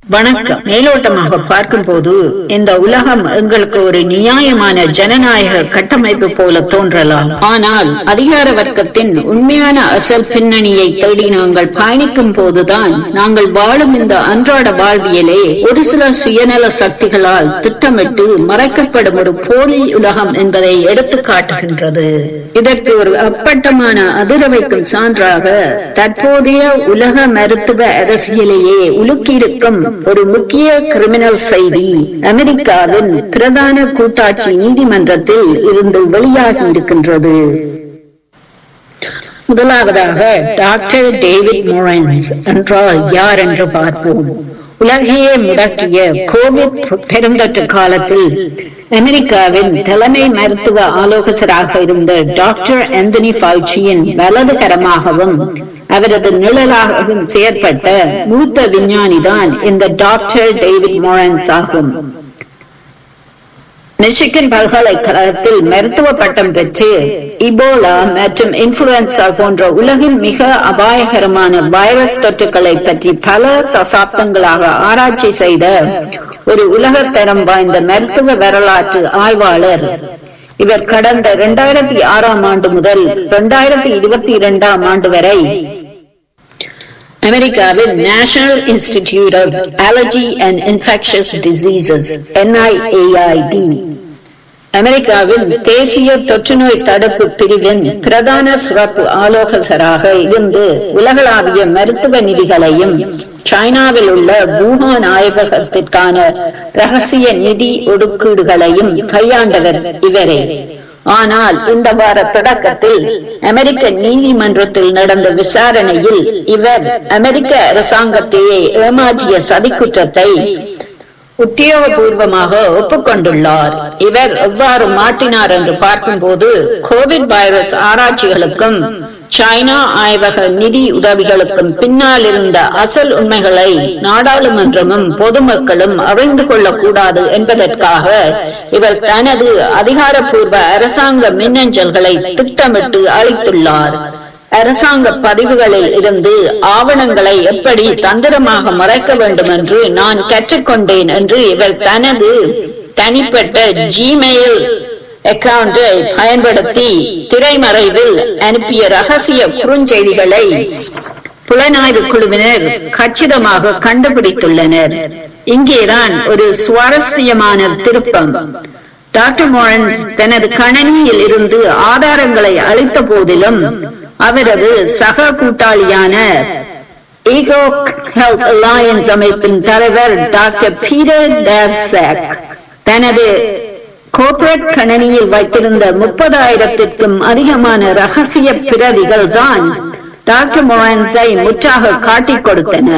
வணக்கம் மேலோட்டமாக பார்க்கும்போது இந்த உலகம் எங்களுக்கு ஒரு நியாயமான ஜனநாயக கட்டமைப்பு போல தோன்றலாம் ஆனால் அதிகார வர்க்கத்தின் உண்மையான அசல் பின்னணியை தேடி நாங்கள் பயணிக்கும் போதுதான் நாங்கள் வாழும் இந்த அன்றாட வாழ்வியலே ஒரு சில சுயநல சக்திகளால் திட்டமிட்டு மறைக்கப்படும் ஒரு போலி உலகம் என்பதை எடுத்து காட்டுகின்றது இதற்கு ஒரு அப்பட்டமான அதிர வைக்கும் சான்றாக தற்போதைய உலக மருத்துவ அரசியலையே உலுக்கியிருக்கும் ஒரு முக்கிய கிரிமினல் செய்தி அமெரிக்காவின் பிரதான கூட்டாட்சி நீதிமன்றத்தில் இருந்து வெளியாகி இருக்கின்றது முதலாவதாக டாக்டர் டேவிட் மோரன்ஸ் என்றால் யார் என்று பார்ப்போம் உலகையே முடக்கிய கோவிட் பெருந்தொற்று காலத்தில் அமெரிக்காவின் தலைமை மருத்துவ ஆலோசகராக இருந்த டாக்டர் ஆந்தனி ஃபவுச்சியின் வலதுகரமாகவும் அவரது நிழலாகவும் செயற்பட்ட மூத்த விஞ்ஞானிதான் இந்த டாக்டர் டேவிட் மோரன்ஸ் ஆகும் மிஷிகன் பல்கலைக்கழகத்தில் மருத்துவ பட்டம் பெற்று இபோலா மற்றும் இன்ஃபுளுன்சா போன்ற உலகின் மிக அபாயகரமான வைரஸ் தொற்றுகளை பற்றி பல தசாப்தங்களாக ஆராய்ச்சி செய்த ஒரு உலகத்தரம் வாய்ந்த மருத்துவ வரலாற்று ஆய்வாளர் இவர் கடந்த இரண்டாயிரத்தி ஆறாம் ஆண்டு முதல் இரண்டாயிரத்தி இருபத்தி இரண்டாம் ஆண்டு வரை அமெரிக்காவின் national institute of allergy and infectious diseases NIAID அமெரிக்காவின் தேசிய தொற்றுநோய் தடுப்பு பிரிவின் பிரதான சிறப்பு ஆலோசகராக இருந்து உலகளாவிய மருத்துவ நிதிகளையும் சைனாவில் உள்ள வூஹான் ஆய்வகத்திற்கான ரகசிய நிதி ஒதுக்கீடுகளையும் கையாண்டவர் இவரே ஆனால் இந்த வார தொடக்கத்தில் அமெரிக்க நீதிமன்றத்தில் நடந்த விசாரணையில் இவர் அமெரிக்க அரசாங்கத்தையே ஏமாற்றிய சதிக்குற்றத்தை உத்தியோகபூர்வமாக ஒப்புக்கொண்டுள்ளார் இவர் எவ்வாறு மாற்றினார் என்று பார்க்கும்போது கோவிட் வைரஸ் ஆராய்ச்சிகளுக்கும் சைனா ஆய்வக நிதி உதவிகளுக்கும் பின்னால் இருந்த அசல் உண்மைகளை நாடாளுமன்றமும் பொதுமக்களும் அறிந்து கொள்ளக்கூடாது என்பதற்காக இவர் தனது அதிகாரப்பூர்வ அரசாங்க மின்னஞ்சல்களை திட்டமிட்டு அளித்துள்ளார் அரசாங்க பதிவுகளில் இருந்து ஆவணங்களை எப்படி தந்திரமாக மறைக்க வேண்டும் என்று நான் கற்றுக்கொண்டேன் என்று இவர் தனது தனிப்பட்ட ஜிமெயில் அக்கவுண்டை பயன்படுத்தி திரைமறைவில் அனுப்பிய ரகசிய குறுஞ்செய்திகளை புலனாய்வு குழுவினர் கச்சிதமாக கண்டுபிடித்துள்ளனர் இங்கேதான் ஒரு சுவாரஸ்யமான திருப்பம் டாக்டர் மோரன்ஸ் தனது கணனியில் இருந்து ஆதாரங்களை அளித்த போதிலும் அவரது சக கூட்டாளியான ஈகோ ஹெல்த் அலையன்ஸ் அமைப்பின் தலைவர் டாக்டர் பீட்டர் டேசக் தனது கோர்பரேட் கணனியில் வைத்திருந்த முப்பதாயிரத்திற்கும் அதிகமான ரகசிய பிரதிகள் தான் டாக்டர் மொரான்ஸை முற்றாக காட்டிக் கொடுத்தன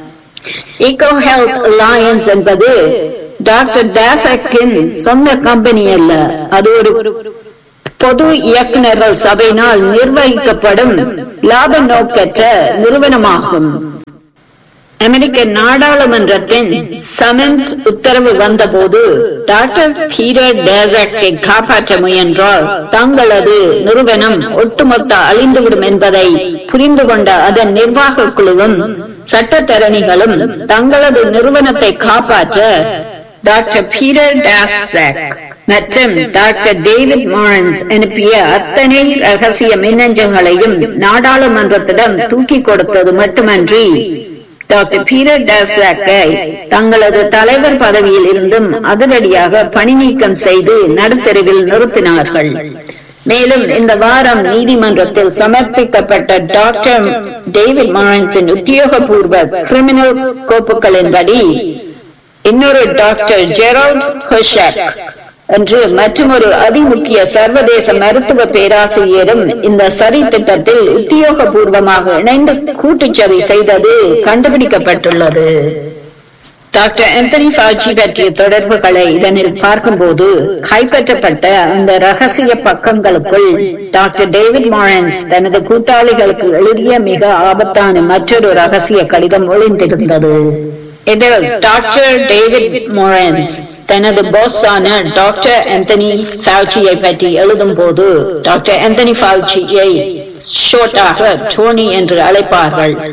ஈகோ ஹெல்த் அலையன்ஸ் என்பது டாக்டர் டேசக்கின் சொந்த கம்பெனி அல்ல அது ஒரு பொது இயக்குநர்கள் சபையினால் நிர்வகிக்கப்படும் லாப நோக்கற்ற நிறுவனமாகும் அமெரிக்க நாடாளுமன்றத்தின் சமன்ஸ் உத்தரவு வந்தபோது டாக்டர் பீட்டர் டேசக்கை காப்பாற்ற முயன்றால் தங்களது நிறுவனம் ஒட்டுமொத்த அழிந்துவிடும் என்பதை புரிந்து கொண்ட அதன் நிர்வாக குழுவும் சட்டத்தரணிகளும் தங்களது நிறுவனத்தை காப்பாற்ற டாக்டர் பீட்டர் டேசக் மற்றும் டாக்டர் டேவிட் மாரன்ஸ் அனுப்பிய அத்தனை ரகசிய மின்னஞ்சல்களையும் நாடாளுமன்றத்திடம் தூக்கி கொடுத்தது மட்டுமன்றி டாக்டர் பீட்டர் டேசாக்கை தங்களது தலைவர் பதவியில் இருந்தும் அதிரடியாக பணி நீக்கம் செய்து நடுத்தெருவில் நிறுத்தினார்கள் மேலும் இந்த வாரம் நீதிமன்றத்தில் சமர்ப்பிக்கப்பட்ட டாக்டர் டேவிட் மாரன்ஸின் உத்தியோகபூர்வ கிரிமினல் கோப்புகளின்படி இன்னொரு டாக்டர் ஜெரால்ட் ஹொஷக் என்று மற்றொரு அதிமுக்கிய சர்வதேச மருத்துவ பேராசிரியரும் இந்த சதி திட்டத்தில் உத்தியோகபூர்வமாக இணைந்து கூட்டுச்சதி செய்தது கண்டுபிடிக்கப்பட்டுள்ளது டாக்டர் ஆந்தனி ஃபாஜி பற்றிய தொடர்புகளை இதனில் பார்க்கும்போது கைப்பற்றப்பட்ட அந்த ரகசிய பக்கங்களுக்குள் டாக்டர் டேவிட் மாரன்ஸ் தனது கூட்டாளிகளுக்கு எழுதிய மிக ஆபத்தான மற்றொரு ரகசிய கடிதம் ஒளிந்திருந்தது இதில் டாக்டர் டேவிட் மொரன்ஸ் தனது பாஸான டாக்டர் ஆந்தனி ஃபால்ச்சியை பற்றி எழுதும் போது டாக்டர் ஆந்தனி ஃபால்ச்சியை ஷோர்ட்டாக டோனி என்று அழைப்பார்கள்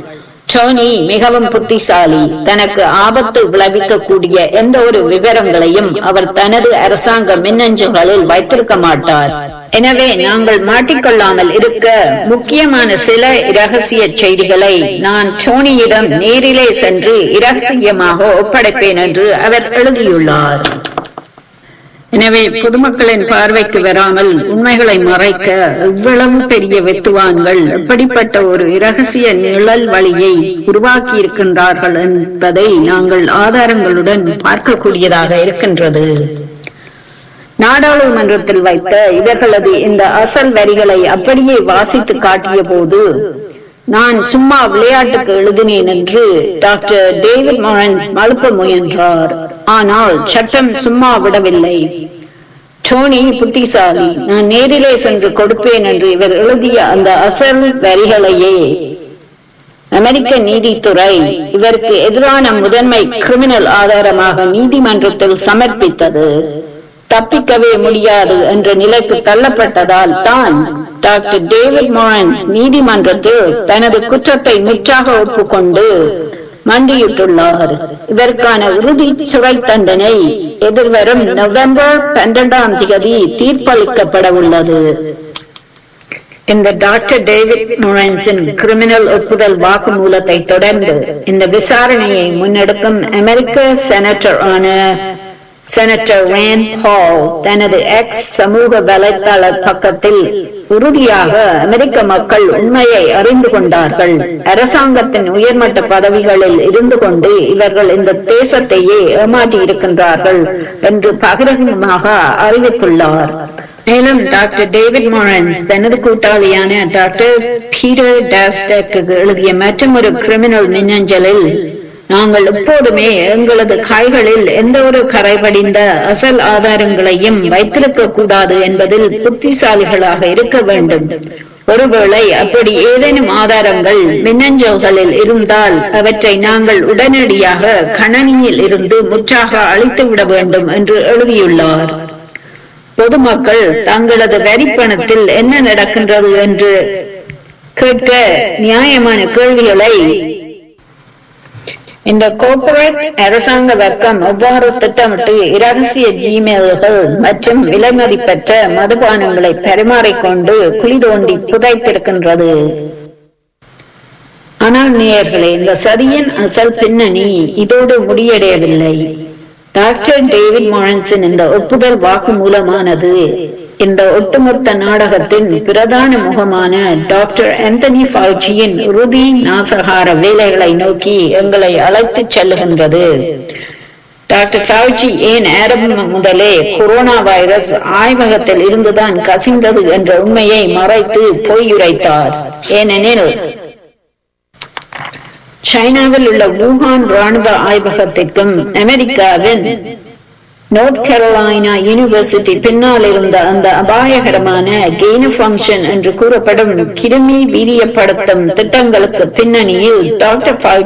டோனி மிகவும் புத்திசாலி தனக்கு ஆபத்து விளைவிக்கக்கூடிய எந்த ஒரு விவரங்களையும் அவர் தனது அரசாங்க மின்னஞ்சல்களில் வைத்திருக்க மாட்டார் எனவே நாங்கள் மாட்டிக்கொள்ளாமல் இருக்க முக்கியமான சில இரகசிய செய்திகளை நான் டோனியிடம் நேரிலே சென்று இரகசியமாக ஒப்படைப்பேன் என்று அவர் எழுதியுள்ளார் எனவே பொதுமக்களின் பார்வைக்கு வராமல் உண்மைகளை மறைக்க எவ்வளவு பெரிய வெத்துவான்கள் எப்படிப்பட்ட ஒரு இரகசிய நிழல் வழியை உருவாக்கி இருக்கின்றார்கள் என்பதை நாங்கள் ஆதாரங்களுடன் பார்க்கக்கூடியதாக இருக்கின்றது நாடாளுமன்றத்தில் வைத்த இவர்களது இந்த அசல் வரிகளை அப்படியே வாசித்து காட்டிய போது நான் சும்மா விளையாட்டுக்கு எழுதினேன் என்று டாக்டர் டேவிட் மொரன்ஸ் மழுப்ப முயன்றார் ஆனால் சட்டம் சும்மா விடவில்லை டோனி புத்திசாலி நான் நேரிலே சென்று கொடுப்பேன் என்று இவர் எழுதிய அந்த அசல் வரிகளையே அமெரிக்க நீதித்துறை இவருக்கு எதிரான முதன்மை கிரிமினல் ஆதாரமாக நீதிமன்றத்தில் சமர்ப்பித்தது தப்பிக்கவே முடியாது என்ற நிலைக்கு தள்ளப்பட்டதால் தான் டாக்டர் டேவிட் மோரன்ஸ் நீதிமன்றத்தில் தனது குற்றத்தை முற்றாக ஒப்புக்கொண்டு மண்டியிட்டுள்ளார் இதற்கான இறுதி சிறை தண்டனை எதிர்வரும் நவம்பர் பன்னிரண்டாம் தேதி தீர்ப்பளிக்கப்பட உள்ளது இந்த டாக்டர் டேவிட் மொரன்ஸின் கிரிமினல் ஒப்புதல் வாக்குமூலத்தை தொடர்ந்து இந்த விசாரணையை முன்னெடுக்கும் அமெரிக்க செனட்டர் ஆன செனட்டர் ரேன் பால் தனது எக்ஸ் சமூக வலைத்தள பக்கத்தில் உறுதியாக அமெரிக்க மக்கள் உண்மையை அறிந்து கொண்டார்கள் அரசாங்கத்தின் உயர்மட்ட பதவிகளில் இருந்து கொண்டு இவர்கள் இந்த தேசத்தையே ஏமாற்றி இருக்கின்றார்கள் என்று பகிரங்கமாக அறிவித்துள்ளார் மேலும் டாக்டர் டேவிட் மோரன்ஸ் தனது கூட்டாளியான டாக்டர் பீட்டர் டாஸ்டக்கு எழுதிய மற்றொரு கிரிமினல் மின்னஞ்சலில் நாங்கள் எப்போதுமே எங்களது கைகளில் எந்த ஒரு கரைபடிந்த அசல் ஆதாரங்களையும் வைத்திருக்க கூடாது என்பதில் புத்திசாலிகளாக இருக்க வேண்டும் ஒருவேளை அப்படி ஏதேனும் ஆதாரங்கள் மின்னஞ்சல்களில் இருந்தால் அவற்றை நாங்கள் உடனடியாக கணனியில் இருந்து முற்றாக அழித்துவிட வேண்டும் என்று எழுதியுள்ளார் பொதுமக்கள் தங்களது வரிப்பணத்தில் என்ன நடக்கின்றது என்று கேட்க நியாயமான கேள்விகளை இந்த கோர்ப்பரேட் அரசாங்க வர்க்கம் எவ்வாறு திட்டமிட்டு இரகசிய ஜிமெயில்கள் மற்றும் விலைமதிப்பற்ற மதுபானங்களை பரிமாறிக்கொண்டு குழி தோண்டி புதைத்திருக்கின்றது ஆனால் நேயர்களே இந்த சதியின் அசல் பின்னணி இதோடு முடியடையவில்லை டாக்டர் டேவிட் மொரன்ஸின் இந்த ஒப்புதல் வாக்குமூலமானது இந்த ஒட்டுமொத்த நாடகத்தின் பிரதான முகமான டாக்டர் ஆந்தனி ஃபவுச்சியின் உறுதி நாசகார வேலைகளை நோக்கி எங்களை அழைத்துச் செல்லுகின்றது டாக்டர் ஃபவுச்சி ஏன் ஆரம்பம் முதலே கொரோனா வைரஸ் ஆய்வகத்தில் இருந்துதான் கசிந்தது என்ற உண்மையை மறைத்து பொய்யுரைத்தார் ஏனெனில் சைனாவில் உள்ள வூஹான் ராணுவ ஆய்வகத்திற்கும் அமெரிக்காவின் நோர்த் கரோலைனா யூனிவர்சிட்டி பின்னால் இருந்த அந்த அபாயகரமான கெய்ன ஃபங்க்ஷன் என்று கூறப்படும் கிருமி வீரியப்படுத்தும் திட்டங்களுக்கு பின்னணியில் டாக்டர்